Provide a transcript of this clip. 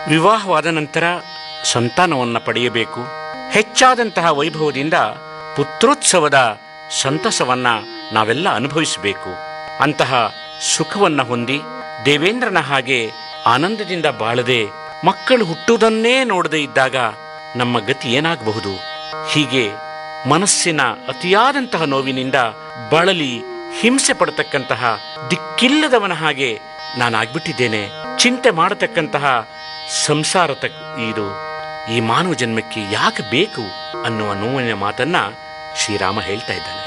ವಿವಾಹವಾದ ನಂತರ ಸಂತಾನವನ್ನು ಪಡೆಯಬೇಕು ಹೆಚ್ಚಾದಂತಹ ವೈಭವದಿಂದ ಪುತ್ರೋತ್ಸವದ ಸಂತಸವನ್ನ ನಾವೆಲ್ಲ ಅನುಭವಿಸಬೇಕು ಅಂತಹ ಸುಖವನ್ನ ಹೊಂದಿ ದೇವೇಂದ್ರನ ಹಾಗೆ ಆನಂದದಿಂದ ಬಾಳದೆ ಮಕ್ಕಳು ಹುಟ್ಟುವುದನ್ನೇ ನೋಡದೇ ಇದ್ದಾಗ ನಮ್ಮ ಗತಿ ಏನಾಗಬಹುದು ಹೀಗೆ ಮನಸ್ಸಿನ ಅತಿಯಾದಂತಹ ನೋವಿನಿಂದ ಬಳಲಿ ಹಿಂಸೆ ಪಡತಕ್ಕಂತಹ ದಿಕ್ಕಿಲ್ಲದವನ ಹಾಗೆ ನಾನಾಗ್ಬಿಟ್ಟಿದ್ದೇನೆ ಚಿಂತೆ ಮಾಡತಕ್ಕಂತಹ ಸಂಸಾರ ತಕ್ ಇದು ಈ ಮಾನವ ಜನ್ಮಕ್ಕೆ ಯಾಕೆ ಬೇಕು ಅನ್ನುವ ನೋವಿನ ಮಾತನ್ನ ಶ್ರೀರಾಮ ಹೇಳ್ತಾ ಇದ್ದಾನೆ